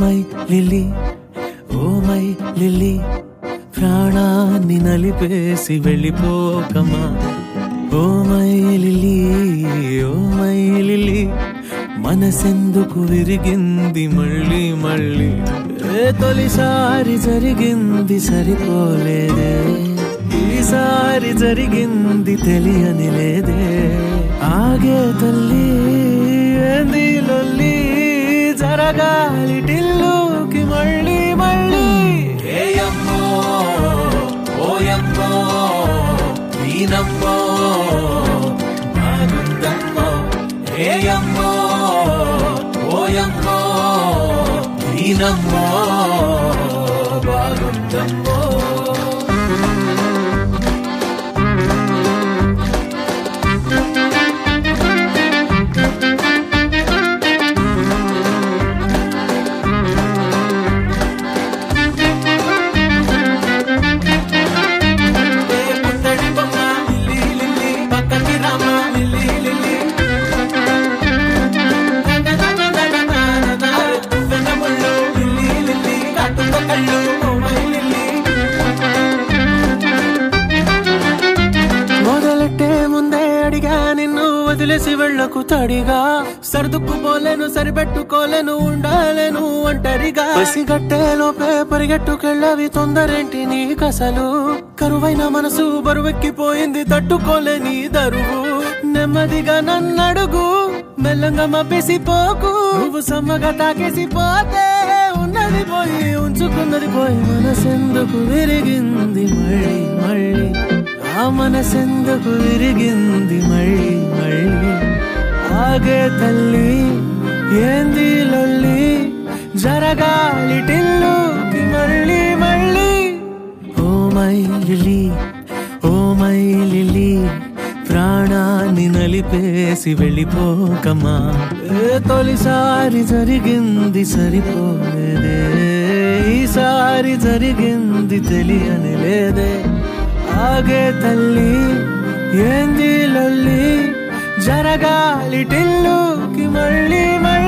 my Lily oh my Lily ప్రాణాన్ని నలిపేసి వెళ్ళిపోకమా oh my Lily oh my Lily మనసెందుకు విరిగింది మళ్ళీ మళ్ళీ ఏ తొలిసారి జరిగింది సరిపోలేదే ఈసారి జరిగింది తెలియని లేదే ఆగే తల్లి ఏంది లొల్లి జరగాలి టిల్లుకి మళ్ళీ మళ్ళీ ఏయమ్మో ఓయమ్మో ఈనమ్మో ఆనందమ్మో ఏయమ్మో ఓయమ్మో ఈనమ్మో బాగుందమ్మో పుట్టడి బొమ్మ లిల్లీ లిల్లీ పక్కకి రామ లిల్లీ లిల్లీ వెన్నముళ్ళు లిల్లీ లిల్లీ కట్టుక కళ్ళు ఓమై లిల్లీ మొదలెట్టే ముందే అడిగా నిన్ను వదిలేసి వెళ్ళకు తడిగా సర్దుకుపోలేను సరిపెట్టుకోలేను ఉండాలేను ఒంటరిగా పసిగట్టే లోపే పరిగెట్టుకెళ్ళవి తొందరేంటి నీకసలు కరువైన మనసు బరువెక్కిపోయింది తట్టుకోలేని దరువు నెమ్మదిగా నన్నడుగు మెల్లంగా మబ్బేసిపోకు నువ్వు సమ్మగా తాకేసి పోతే ఉన్నది పోయి ఉంచుకున్నది పోయి మనసెందుకు విరిగింది మళ్ళీ మళ్ళీ ఆ మనసెందుకు విరిగింది మళ్ళీ మళ్ళీ ఆగే తల్లి ఏంది లొల్లి జరగాలి టిల్లుకి మళ్ళీ మళ్ళీ oh my Lily oh my Lily ప్రాణాన్ని నలిపేసి వెళ్ళిపోకమా ఏ తొలిసారి జరిగింది సరిపోలేదే ఈసారి జరిగింది తెలియని లేదే ఆగే తల్లి ఏంది లొల్లి జరగాలి టిల్లుకి మళ్ళీ మళ్ళీ